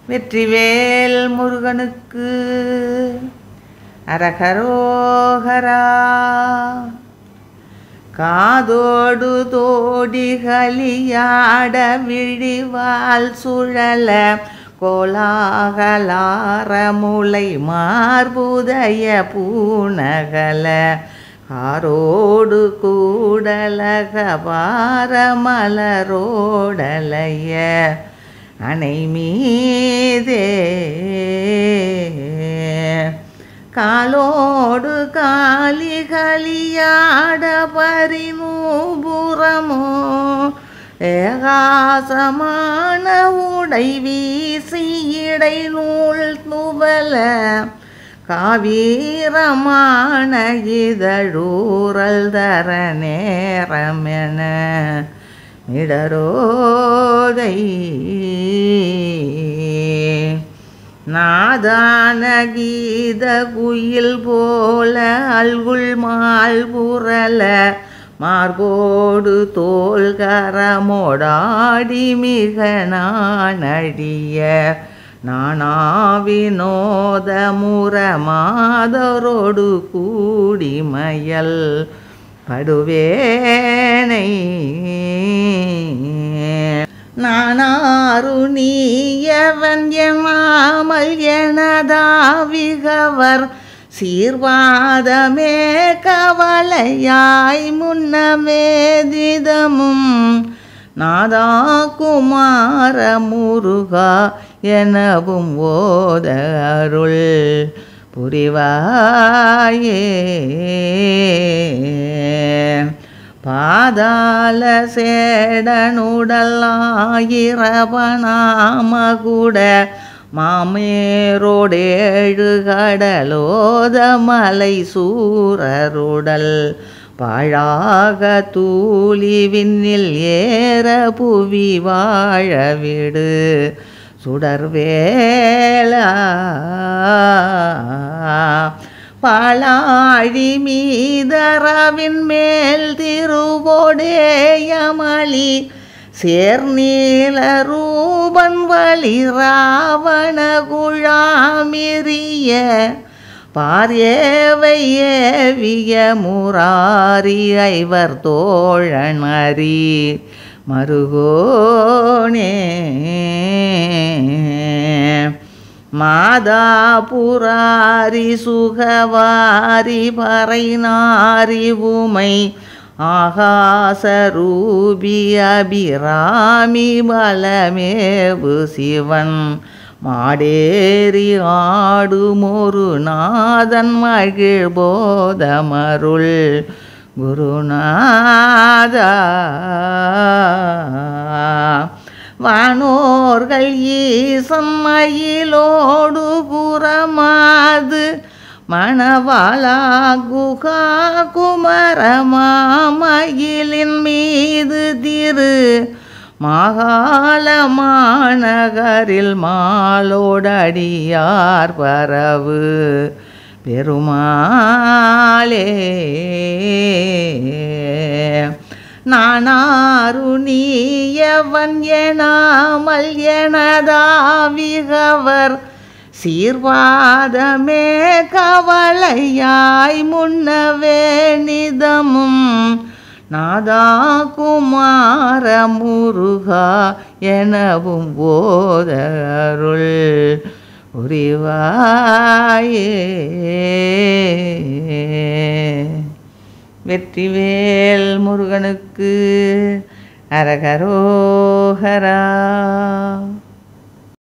வெற்றிவேல் முருகனுக்கு அரகரோகரா காதோடு தோடிகளியாட விழிவால் சுழல கோலாகலார முளை மார்புதய பூனகல ஆரோடு கூடலக பாரமலரோடலைய அணை மீதே காலோடு காலிகளியாட பரிநூபுறமோ ஏகாசமான உடை வீசி இடை நூல் துவல காவீரமான இதழூரல் தர நேரமென இடரோதை நாதான கீத குயில் போல அல்குள் மால் புரல மார்போடு தோல்கரமோடாடி மிக நானடிய நானாவினோத முரமாதரோடு கூடிமயல் படுவேனை நானாரு நீயவன் எனாமல் எனதாவிகவர் சீர்வாதமே கவலையாய் முன்னமேதிதமும் நாதா குமார முருகா எனவும் ஓத அருள் புரிவாயே பாதாள சேடனுடல் ஆயிரவனாமகுட மாமேரோடேழு கடலோத மலை சூரருடல் பாழாக தூளி விண்ணில் ஏற புவி வாழவிடு சுடர்வேலா பாலாழி மீதரவின் மேல் திருவோடேயமளி சேர்நீல ரூபன் வழி ராவண குழாமிரிய பாரியவை ஏவிய முராரி ஐவர் தோழனரி மருகோனே மாதாபுராரி சுகவாரி பறைநாரி உமை ஆகாசரூபி அபிராமி பலமேவு சிவன் மாடேறி ஆடுமொரு நாதன் மகிழ் போதமருள் குருநாதா வானோர்கள் ஈசன் மயிலோடு புறமாது மணவாளா குகா குமரமாமயிலின் மீது திரு மாகாள மாநகரில் மாலோடடியார் பரவு பெருமாளே நானாரு நீயவன் எனாமல் எனதாவிகவர் சீர்வாதமே கவலையாய் முன்னவே நிதமும் நாதா குமார முருகா எனவும் ஓத அருள் உரிவாயே வெற்றிவேல் முருகனுக்கு அரகரோகரா